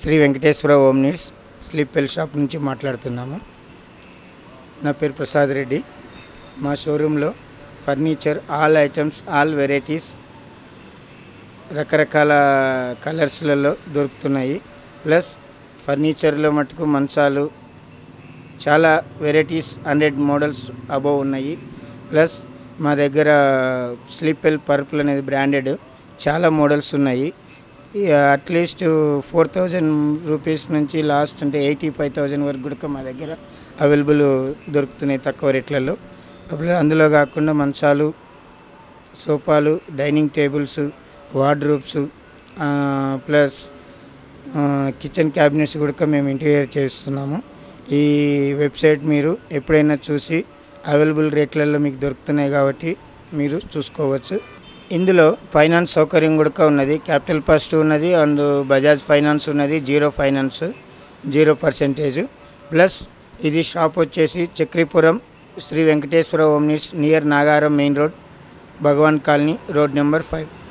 Shri Venkateswara home needs sleep well shop నుంచి మాట్లాడుతున్నాము నా పేరు ప్రసాద్ రెడ్డి మా షోరూంలో furniture all items all varieties రకరకాల కలర్స్లలో దొరుకుతున్నాయి ప్లస్ ఫర్నిచర్లో మటుకు మంచాలు చాలా వెరైటీస్ హండ్రెడ్ మోడల్స్ అబోవ్ ఉన్నాయి ప్లస్ మా దగ్గర స్లీపెల్ పర్పుల్ అనేది బ్రాండెడ్ చాలా మోడల్స్ ఉన్నాయి అట్లీస్ట్ ఫోర్ థౌజండ్ రూపీస్ నుంచి లాస్ట్ అంటే ఎయిటీ ఫైవ్ థౌజండ్ వరకు కూడా మా దగ్గర అవైలబుల్ దొరుకుతున్నాయి తక్కువ రేట్లలో అప్పుడు అందులో కాకుండా మంచాలు సోఫాలు dining tables wardrobes plus kitchen cabinets కూడా మేము ఇంటీరియర్ చేస్తున్నాము ఈ వెబ్సైట్ మీరు ఎప్పుడైనా చూసి అవైలబుల్ రేట్లలో మీకు దొరుకుతున్నాయి కాబట్టి మీరు చూసుకోవచ్చు ఇందులో ఫైనాన్స్ సౌకర్యం కూడా ఉన్నది క్యాపిటల్ ఫస్ట్ ఉన్నది అండ్ బజాజ్ ఫైనాన్స్ ఉన్నది zero finance zero percentage plus ఇది షాప్ వచ్చేసి Chakripuram Shri Venkateswara home needs near Nagaram main road Bhagawan colony road number five